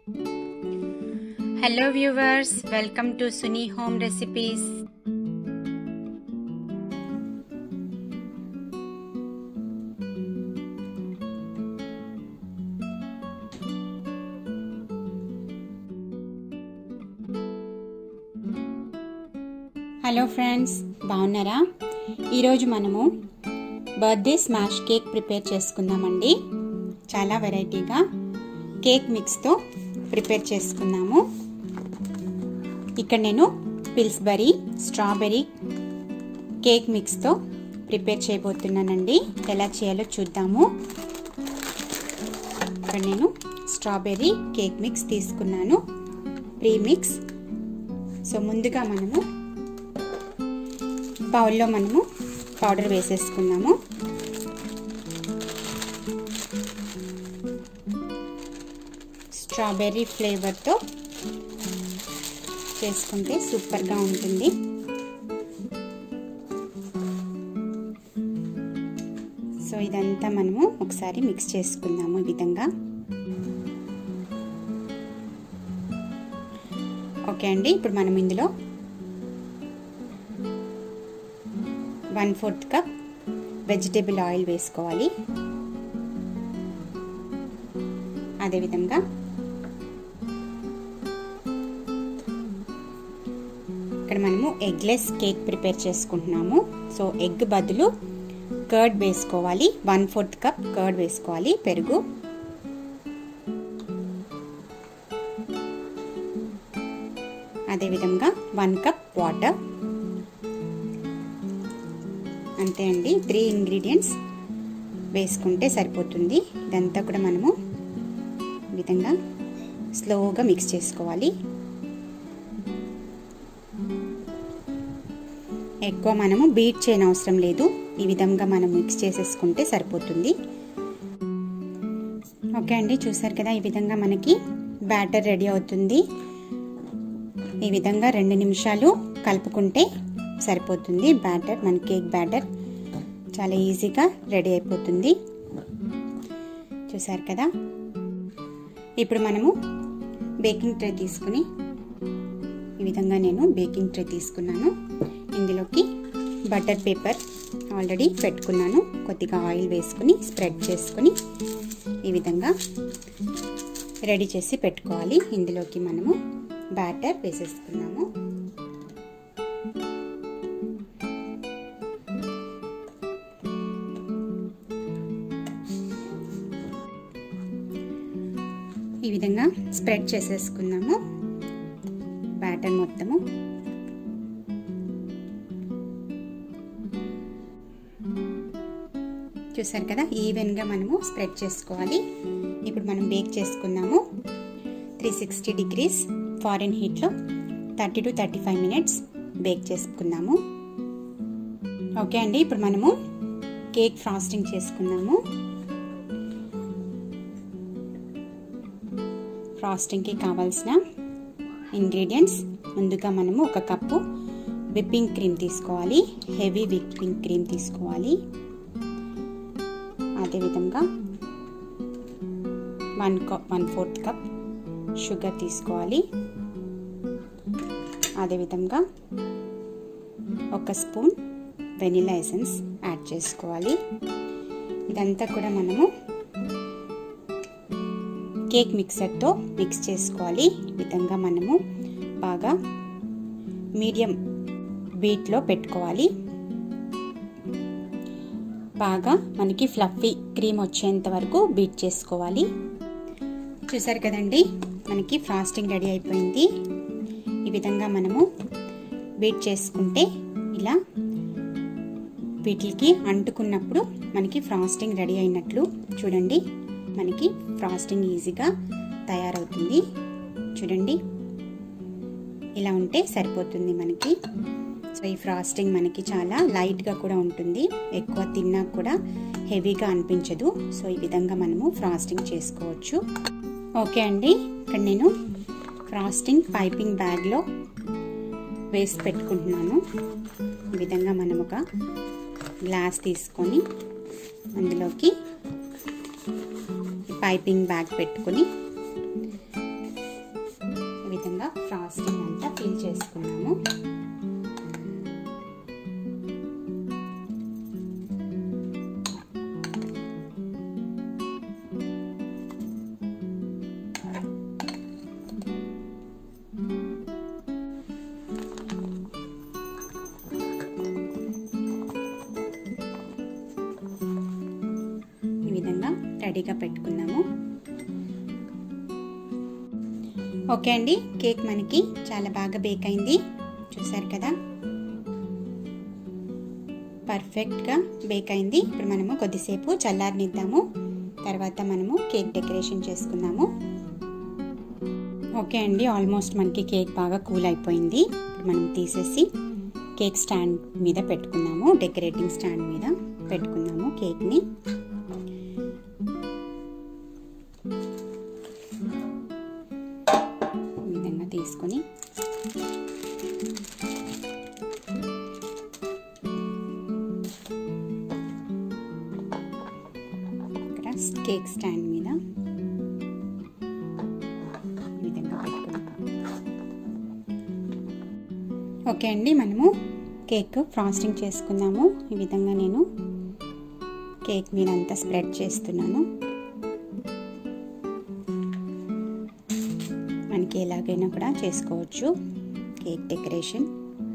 hello viewers welcome to Suni Home Recipes hello friends బాగున్నారా ఈరోజు మనము బర్త్డే స్మాష్ కేక్ ప్రిపేర్ చేసుకుందామండి చాలా వెరైటీగా కేక్ మిక్స్తో ప్రిపేర్ చేసుకున్నాము ఇక్కడ నేను పిల్స్బరీ స్ట్రాబెర్రీ కేక్ మిక్స్తో ప్రిపేర్ చేయబోతున్నానండి ఎలా చేయాలో చూద్దాము ఇక్కడ నేను స్ట్రాబెర్రీ కేక్ మిక్స్ తీసుకున్నాను ప్రీ మిక్స్ సో ముందుగా మనము బౌల్లో మనము పౌడర్ వేసేసుకున్నాము స్ట్రాబెర్రీ ఫ్లేవర్తో చేసుకుంటే సూపర్గా ఉంటుంది సో ఇదంతా మనము ఒకసారి మిక్స్ చేసుకుందాము ఈ విధంగా ఓకే అండి ఇప్పుడు మనం ఇందులో one fourth cup vegetable oil వేసుకోవాలి అదేవిధంగా ఇక్కడ మనము ఎగ్లెస్ కేక్ ప్రిపేర్ చేసుకుంటున్నాము సో ఎగ్ బదులు కర్డ్ వేసుకోవాలి వన్ ఫోర్త్ కప్ కర్డ్ వేసుకోవాలి పెరుగు అదేవిధంగా వన్ కప్ వాటర్ అంతే అండి త్రీ ఇంగ్రీడియంట్స్ వేసుకుంటే సరిపోతుంది ఇదంతా కూడా మనము విధంగా స్లోగా మిక్స్ చేసుకోవాలి ఎక్కువ మనము బీట్ చేయని అవసరం లేదు ఈ విధంగా మనం మిక్స్ చేసేసుకుంటే సరిపోతుంది ఓకే అండి చూసారు కదా ఈ విధంగా మనకి బ్యాటర్ రెడీ అవుతుంది ఈ విధంగా రెండు నిమిషాలు కలుపుకుంటే సరిపోతుంది బ్యాటర్ మన కేక్ బ్యాటర్ చాలా ఈజీగా రెడీ అయిపోతుంది చూసారు కదా ఇప్పుడు మనము బేకింగ్ ట్రే తీసుకుని ఈ విధంగా నేను బేకింగ్ ట్రే తీసుకున్నాను ఇందులోకి బటర్ పేపర్ ఆల్రెడీ పెట్టుకున్నాను కొద్దిగా ఆయిల్ వేసుకుని స్ప్రెడ్ చేసుకుని ఈ విధంగా రెడీ చేసి పెట్టుకోవాలి ఇందులోకి మనము బ్యాటర్ వేసేసుకున్నాము ఈ విధంగా స్ప్రెడ్ చేసేసుకున్నాము బ్యాటర్ మొత్తము చూసారు కదా ఈవెన్గా మనము స్ప్రెడ్ చేసుకోవాలి ఇప్పుడు మనం బేక్ చేసుకుందాము త్రీ సిక్స్టీ డిగ్రీస్ ఫారెన్ హీట్లో thirty to thirty five minutes bake చేసుకుందాము ఓకే అండి ఇప్పుడు మనము కేక్ ఫ్రాస్టింగ్ చేసుకుందాము ఫ్రాస్టింగ్కి కావాల్సిన ఇంగ్రీడియంట్స్ ముందుగా మనము ఒక కప్పు విప్పింగ్ క్రీమ్ తీసుకోవాలి హెవీ విప్పింగ్ క్రీమ్ తీసుకోవాలి అదేవిధంగా one cup one fourth cup sugar తీసుకోవాలి అదేవిధంగా ఒక స్పూన్ వెనిలా ఎసెన్స్ యాడ్ చేసుకోవాలి ఇదంతా కూడా మనము కేక్ మిక్సర్తో మిక్స్ చేసుకోవాలి ఈ విధంగా మనము బాగా మీడియం బీట్లో పెట్టుకోవాలి బాగా మనకి ఫ్లఫీ క్రీమ్ వచ్చేంత వరకు బీట్ చేసుకోవాలి చూసారు కదండి మనకి ఫ్రాస్టింగ్ రెడీ అయిపోయింది ఈ విధంగా మనము బీట్ చేసుకుంటే ఇలా వీటికి అంటుకున్నప్పుడు మనకి ఫ్రాస్టింగ్ రెడీ అయినట్లు చూడండి మనకి ఫ్రాస్టింగ్ ఈజీగా తయారవుతుంది చూడండి ఇలా ఉంటే సరిపోతుంది మనకి సో ఈ ఫ్రాస్టింగ్ మనకి చాలా లైట్గా కూడా ఉంటుంది ఎక్కువ తిన్నా కూడా హెవీగా అనిపించదు సో ఈ విధంగా మనము ఫ్రాస్టింగ్ చేసుకోవచ్చు ఓకే అండి ఇక్కడ నేను ఫ్రాస్టింగ్ పైపింగ్ బ్యాగ్లో వేసి పెట్టుకుంటున్నాను ఈ విధంగా మనం ఒక గ్లాస్ తీసుకొని అందులోకి పైపింగ్ బ్యాగ్ పెట్టుకొని విధంగా ఫ్రాస్టింగ్ అంతా ఫిల్ చేసుకున్నాము ఈ విధంగా రెడీగా పెట్టుకున్నాము ఓకే అండి కేక్ మనకి చాలా బాగా బేక్ అయింది చూసారు కదా పర్ఫెక్ట్గా బేక్ అయింది ఇప్పుడు మనము కొద్దిసేపు చల్లారనిద్దాము తర్వాత మనము కేక్ డెకరేషన్ చేసుకుందాము ఓకే అండి ఆల్మోస్ట్ మనకి కేక్ బాగా కూల్ అయిపోయింది ఇప్పుడు మనం తీసేసి కేక్ స్టాండ్ మీద పెట్టుకుందాము డెకరేటింగ్ స్టాండ్ మీద పెట్టుకుందాము కేక్ని ఈ విధంగా తీసుకొని ఇక్కడ కేక్ స్టాండ్ మీద ఈ విధంగా పెట్టుకున్నాం ఓకే అండి మనము కేక్ ఫ్రాస్టింగ్ చేసుకుందాము ఈ విధంగా నేను కేక్ మీద అంతా స్ప్రెడ్ చేస్తున్నాను మనకి ఎలాగైనా కూడా చేసుకోవచ్చు కేక్ డెకరేషన్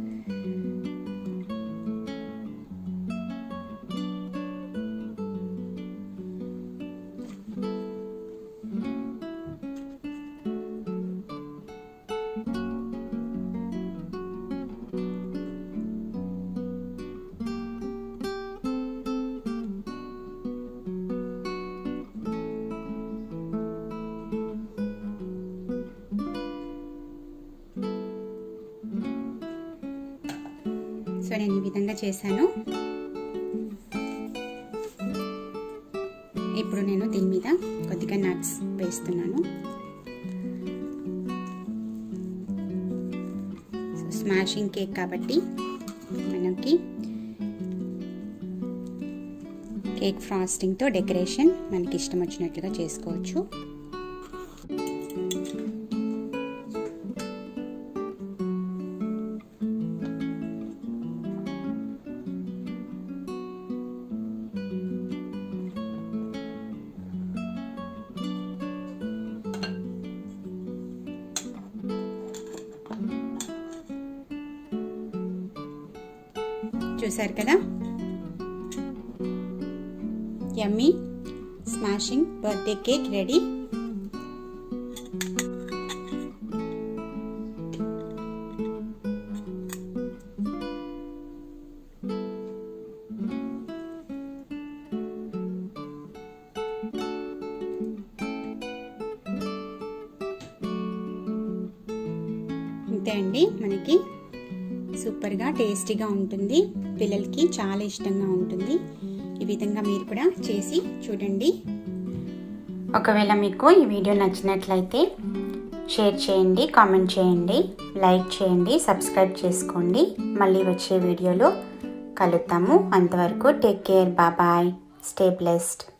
సో నేను ఈ విధంగా చేశాను ఇప్పుడు నేను దీని మీద కొద్దిగా నట్స్ వేస్తున్నాను సో స్మాషింగ్ కేక్ కాబట్టి మనకి కేక్ ఫ్రాస్టింగ్తో డెకరేషన్ మనకి ఇష్టం వచ్చినట్లుగా చేసుకోవచ్చు చూసారు కదా yummy smashing birthday cake ready ఇంతే అండి మనకి సూపర్గా టేస్టీగా ఉంటుంది పిల్లలకి చాలా ఇష్టంగా ఉంటుంది ఈ విధంగా మీరు కూడా చేసి చూడండి ఒకవేళ మీకు ఈ వీడియో నచ్చినట్లయితే షేర్ చేయండి కామెంట్ చేయండి లైక్ చేయండి సబ్స్క్రైబ్ చేసుకోండి మళ్ళీ వచ్చే వీడియోలో కలుద్దాము అంతవరకు take care bye bye stay blessed